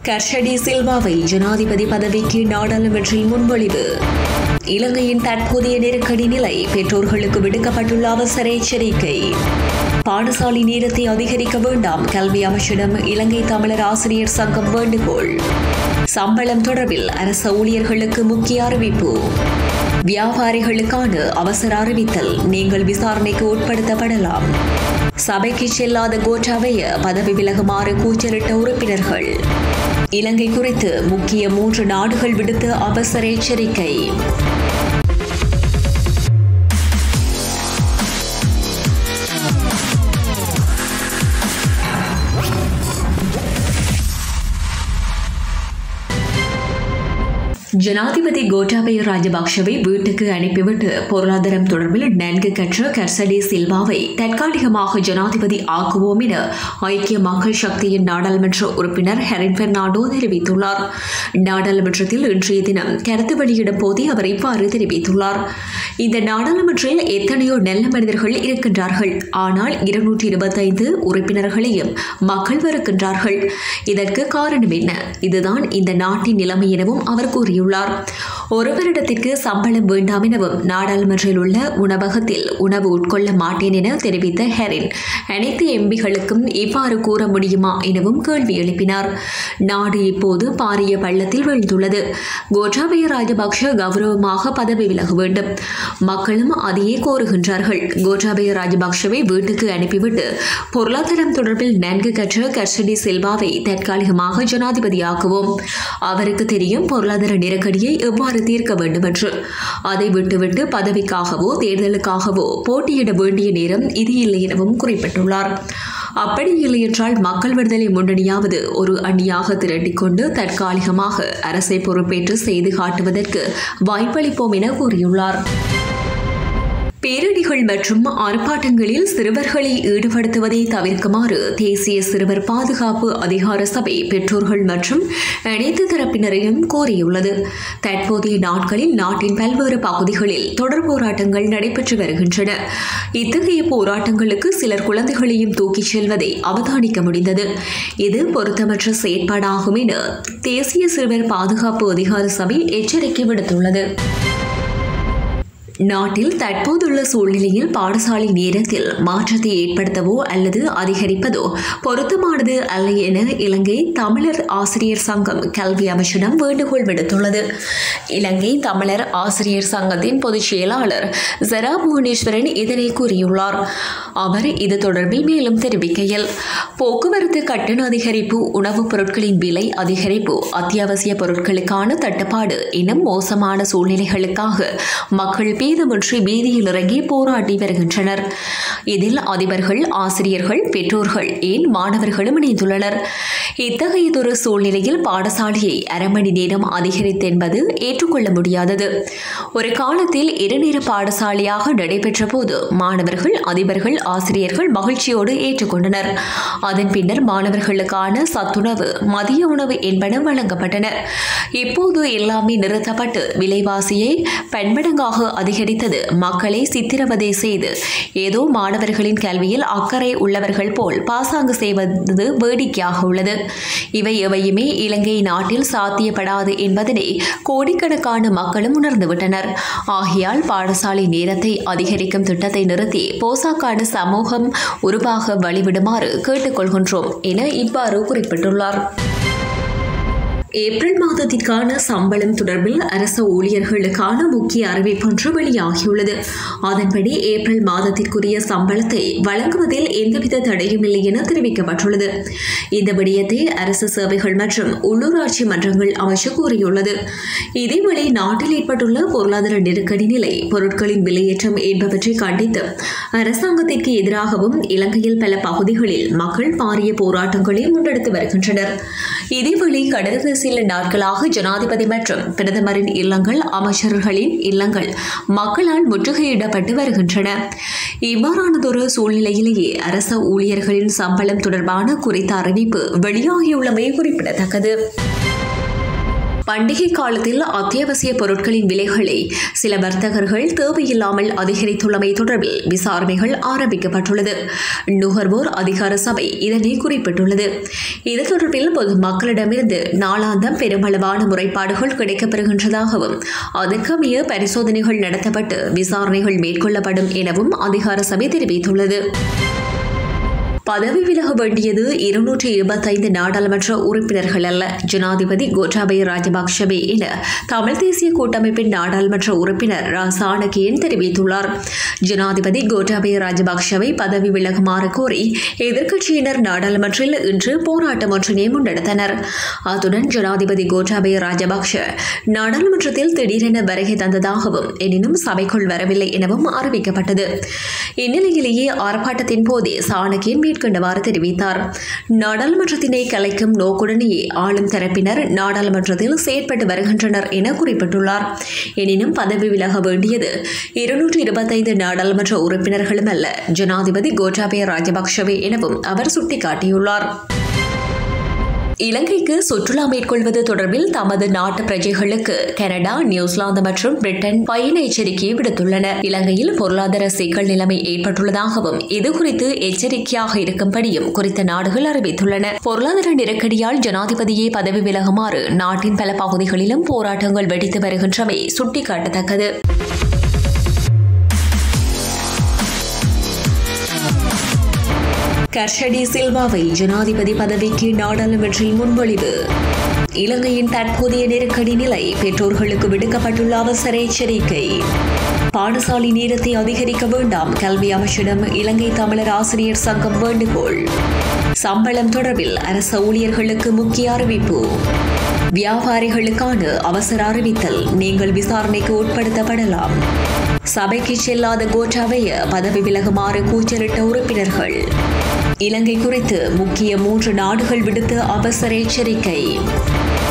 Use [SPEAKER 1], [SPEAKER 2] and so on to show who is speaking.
[SPEAKER 1] கர்ஷடி சில்வாவை ஜனாதிபதி பதவிக்கு நாடாளுமன்றில் முன்மொழிவு இலங்கையின் தற்போதைய நெருக்கடி நிலை பெற்றோர்களுக்கு விடுக்கப்பட்டுள்ள அவசர எச்சரிக்கை பாடசாலை நேரத்தை அதிகரிக்க வேண்டாம் கல்வி அமைச்சிடம் இலங்கை தமிழர் ஆசிரியர் சங்கம் வேண்டுகோள் சம்பளம் தொடர்பில் அரச ஊழியர்களுக்கு முக்கிய அறிவிப்பு வியாபாரிகளுக்கான அவசர அறிவித்தல் நீங்கள் விசாரணைக்கு உட்படுத்தப்படலாம் சபைக்கு செல்லாத கோட்டாவைய பதவி விலகுமாறு கூச்சலிட்ட உறுப்பினர்கள் இலங்கை குறித்து முக்கிய மூன்று நாடுகள் விடுத்த அவசர எச்சரிக்கை ஜனாதிபதி கோட்டாபய ராஜபக்ஷவை வீட்டுக்கு அனுப்பிவிட்டு பொருளாதாரம் தொடர்பில் நன்கு கற்ற கர்சடி சில்வாவை தற்காலிகமாக ஜனாதிபதி ஆக்குவோம் என ஐக்கிய மக்கள் சக்தியின் நாடாளுமன்ற உறுப்பினர் ஹெரின் பெர்னாண்டோ தெரிவித்துள்ளார் நாடாளுமன்றத்தில் இன்றைய தினம் கருத்து வெளியிடும் போதே அவர் இவ்வாறு தெரிவித்துள்ளார் இந்த நாடாளுமன்றில் எத்தனையோ நல்ல மனிதர்கள் இருக்கின்றார்கள் ஆனால் இருநூற்றி இருபத்தைந்து உறுப்பினர்களையும் மக்கள் வெறுக்கின்றார்கள் இதற்கு காரணம் என்ன இதுதான் இந்த நாட்டின் நிலைமை எனவும் அவர் கூறியுள்ளார் கூறியுள்ளார் ஒரு வருடத்திற்கு சம்பளம் வேண்டாம் எனவும் நாடாளுமன்றில் உள்ள உணவகத்தில் உணவு உட்கொள்ள மாட்டேன் என தெரிவித்த ஹெரின் அனைத்து எம்பிகளுக்கும் இவ்வாறு கூற முடியுமா எனவும் கேள்வி எழுப்பினார் நாடு இப்போது பாரிய பள்ளத்தில் வீழ்ந்துள்ளது கோட்டாபய ராஜபக்ஷ கௌரவமாக பதவி விலக வேண்டும் மக்களும் அதையே கோருகின்றார்கள் கோட்டாபய ராஜபக்ஷவை வீட்டுக்கு அனுப்பிவிட்டு பொருளாதாரம் தொடர்பில் நன்கு கற்ற கர்ஷடி செல்வாவை தற்காலிகமாக ஜனாதிபதியாக்குவோம் அவருக்கு தெரியும் பொருளாதார நெருக்கடியை எவ்வாறு தீர்க்க வேண்டும் என்று அதை விட்டுவிட்டு பதவிக்காகவோ தேர்தலுக்காகவோ போட்டியிட வேண்டிய நேரம் இது இல்லை எனவும் குறிப்பிட்டுள்ளார் அப்படி இல்லை என்றால் மக்கள் விடுதலை முன்னணியாவது ஒரு அணியாக திரட்டிக்கொண்டு தற்காலிகமாக அரசை பொறுப்பேற்று செய்து காட்டுவதற்கு வாய்ப்பளிப்போம் என கூறியுள்ளார் பேரணிகள் மற்றும் ஆர்ப்பாட்டங்களில் சிறுவர்களை ஈடுபடுத்துவதை தவிர்க்குமாறு தேசிய சிறுவர் பாதுகாப்பு அதிகார சபை பெற்றோர்கள் மற்றும் அனைத்து தரப்பினரையும் கோரியுள்ளது தற்போதைய நாட்களில் நாட்டின் பல்வேறு பகுதிகளில் தொடர் போராட்டங்கள் நடைபெற்று வருகின்றன இத்தகைய போராட்டங்களுக்கு சிலர் குழந்தைகளையும் தூக்கிச் செல்வதை அவதானிக்க முடிந்தது இது பொருத்தமற்ற செயற்பாடாகும் என தேசிய சிறுவர் பாதுகாப்பு அதிகார சபை எச்சரிக்கை விடுத்துள்ளது நாட்டில் தற்போதுள்ள சூழ்நிலையில் பாடசாலை நேரத்தில் மாற்றத்தை ஏற்படுத்தவோ அல்லது அதிகரிப்பதோ பொருத்தமானது அல்ல என இலங்கை தமிழர் ஆசிரியர் சங்கம் கல்வி அமைச்சிடம் வேண்டுகோள் விடுத்துள்ளது இலங்கை தமிழர் ஆசிரியர் சங்கத்தின் பொதுச் செயலாளர் ஜரா புவனேஸ்வரன் இதனை கூறியுள்ளார் அவர் இது தொடர்பில் மேலும் தெரிவிக்கையில் போக்குவரத்து கட்டண அதிகரிப்பு உணவுப் பொருட்களின் விலை அதிகரிப்பு அத்தியாவசிய பொருட்களுக்கான தட்டுப்பாடு இன்னும் மோசமான சூழ்நிலைகளுக்காக மக்கள் பேதமின்றி வீதியில் இறங்கி போராடி வருகின்றனர் இதில் அதிபர்கள் ஆசிரியர்கள் பெற்றோர்கள் ஏன் மாணவர்களும் இணைந்துள்ளனர் இத்தகையதொரு சூழ்நிலையில் பாடசாலையை அரை மணி நேரம் அதிகரித்து என்பது ஏற்றுக்கொள்ள முடியாதது ஒரு காலத்தில் இருநேர பாடசாலையாக நடைபெற்ற போது மாணவர்கள் அதிபர்கள் ஆசிரியர்கள் மகிழ்ச்சியோடு ஏற்றுக்கொண்டனர் அதன் பின்னர் மாணவர்களுக்கான சத்துணவு மதிய உணவு என்பன வழங்கப்பட்டன இப்போது எல்லாமே நிறுத்தப்பட்டு விலைவாசியை பன்மடங்காக அதிகரித்தது மக்களை சித்திரவதை செய்து ஏதோ மாணவர்களின் கல்வியில் அக்கறை உள்ளவர்கள் போல் பாசாங்கு செய்வது வேடிக்கையாக உள்ளது இவை எவையுமே இலங்கை நாட்டில் சாத்தியப்படாது என்பதனை கோடிக்கணக்கான மக்களும் உணர்ந்துவிட்டனர் ஆகையால் பாடசாலை நேரத்தை அதிகரிக்கும் திட்டத்தை நிறுத்தி போசாக்கான சமூகம் உருவாக வழிவிடுமாறு கேட்டுக்கொள்கின்றோம் என இவ்வாறு குறிப்பிட்டுள்ளார் ஏப்ரல் மாதத்திற்கான சம்பளம் தொடர்பில் அரசு ஊழியர்களுக்கான முக்கிய அறிவிப்பொன்று வெளியாகியுள்ளது அதன்படி ஏப்ரல் மாதத்திற்குரிய சம்பளத்தை வழங்குவதில் எந்தவித தடையும் இல்லை என தெரிவிக்கப்பட்டுள்ளது இந்த விடயத்தை அரசு சேவைகள் மற்றும் உள்ளூராட்சி மன்றங்கள் அமைச்சு கூறியுள்ளது இதேவேளை நாட்டில் ஏற்பட்டுள்ள பொருளாதார நெருக்கடி நிலை பொருட்களின் விலையேற்றம் என்பவற்றை கண்டித்து அரசாங்கத்திற்கு எதிராகவும் இலங்கையில் பல பகுதிகளில் மக்கள் பாரிய போராட்டங்களை முன்னெடுத்து வருகின்றனர் இதேவேளை கடந்த சில நாட்களாக ஜனாதிபதி மற்றும் பிரதமரின் இல்லங்கள் அமைச்சர்களின் இல்லங்கள் மக்களால் முற்றுகையிடப்பட்டு வருகின்றன இவ்வாறானதொரு சூழ்நிலையிலேயே அரச ஊழியர்களின் சம்பளம் தொடர்பான குறித்த அறிவிப்பு வெளியாகியுள்ளமை குறிப்பிடத்தக்கது பண்டிகை காலத்தில் அத்தியாவசிய பொருட்களின் விலைகளை சில வர்த்தகர்கள் தேவையில்லாமல் அதிகரித்துள்ளமை தொடர்பில் விசாரணைகள் ஆரம்பிக்கப்பட்டுள்ளது நுகர்வோர் அதிகார சபை இதனை குறிப்பிட்டுள்ளது இது தொடர்பில் பொதுமக்களிடமிருந்து நாளாந்தம் பெருமளவான முறைப்பாடுகள் கிடைக்கப்பெறுகின்றதாகவும் அதற்கமைய பரிசோதனைகள் நடத்தப்பட்டு விசாரணைகள் மேற்கொள்ளப்படும் எனவும் அதிகார சபை தெரிவித்துள்ளது பதவி விலக வேண்டியது இருநூற்றி இருபத்தைந்து நாடாளுமன்ற உறுப்பினர்கள் அல்ல ஜனாதிபதி கோட்டாபய ராஜபக்ஷவே என தமிழ் தேசிய கூட்டமைப்பின் நாடாளுமன்ற உறுப்பினர் ரா சாணக்கியன் தெரிவித்துள்ளார் ஜனாதிபதி கோட்டாபய ராஜபக்ஷவை பதவி விலகுமாறு கோரி எதிர்க்கட்சியினர் நாடாளுமன்றில் இன்று போராட்டம் ஒன்றினை முன்னெடுத்தனர் அத்துடன் ஜனாதிபதி கோட்டாபய ராஜபக்ஷ நாடாளுமன்றத்தில் திடீரென வருகை தந்ததாகவும் எனினும் சபைக்குள் வரவில்லை எனவும் அறிவிக்கப்பட்டது இந்நிலையிலேயே ஆர்ப்பாட்டத்தின் போதே சாணக்கியன் மேற்கண்டவாறு தெரிவித்தார் நாடாளுமன்றத்தினை கலைக்கும் நோக்குடனேயே ஆளும் தரப்பினர் நாடாளுமன்றத்தில் செயற்பட்டு வருகின்றனர் என குறிப்பிட்டுள்ளார் எனினும் பதவி விலக வேண்டியது இருநூற்று இருபத்தைந்து நாடாளுமன்ற உறுப்பினர்களும் அல்ல ஜனாதிபதி கோட்டாபய ராஜபக்ஷவே எனவும் அவர் சுட்டிக்காட்டியுள்ளார் இலங்கைக்கு சுற்றுலா மேற்கொள்வது தொடர்பில் தமது நாட்டு பிரஜைகளுக்கு கனடா நியூசிலாந்து மற்றும் பிரிட்டன் பயண எச்சரிக்கையை விடுத்துள்ளன இலங்கையில் பொருளாதார சிக்கல் நிலைமை ஏற்பட்டுள்ளதாகவும் இது குறித்து எச்சரிக்கையாக இருக்கும்படியும் குறித்த நாடுகள் அறிவித்துள்ளன பொருளாதார நெருக்கடியால் ஜனாதிபதியை பதவி விலகுமாறு நாட்டின் பல பகுதிகளிலும் போராட்டங்கள் வெடித்து வருகின்றமை சுட்டிக்காட்டத்தக்கது கர்ஷடி சில்வாவை ஜனாதிபதி பதவிக்கு நாடாளுமன்றில் முன்மொழிவு இலங்கையின் தற்போதைய நெருக்கடி நிலை பெற்றோர்களுக்கு விடுக்கப்பட்டுள்ள அவசர எச்சரிக்கை பாடசாலை நேரத்தை அதிகரிக்க வேண்டாம் கல்வி அமைச்சிடம் இலங்கை தமிழர் ஆசிரியர் சங்கம் வேண்டுகோள் சம்பளம் தொடர்பில் அரசு ஊழியர்களுக்கு முக்கிய அறிவிப்பு வியாபாரிகளுக்கான அவசர அறிவித்தல் நீங்கள் விசாரணைக்கு உட்படுத்தப்படலாம் சபைக்கு செல்லாத கோட்டாவைய பதவி விலகுமாறு கூச்சலிட்ட உறுப்பினர்கள் இலங்கை குறித்து முக்கிய மூன்று நாடுகள் விடுத்த அவசர எச்சரிக்கை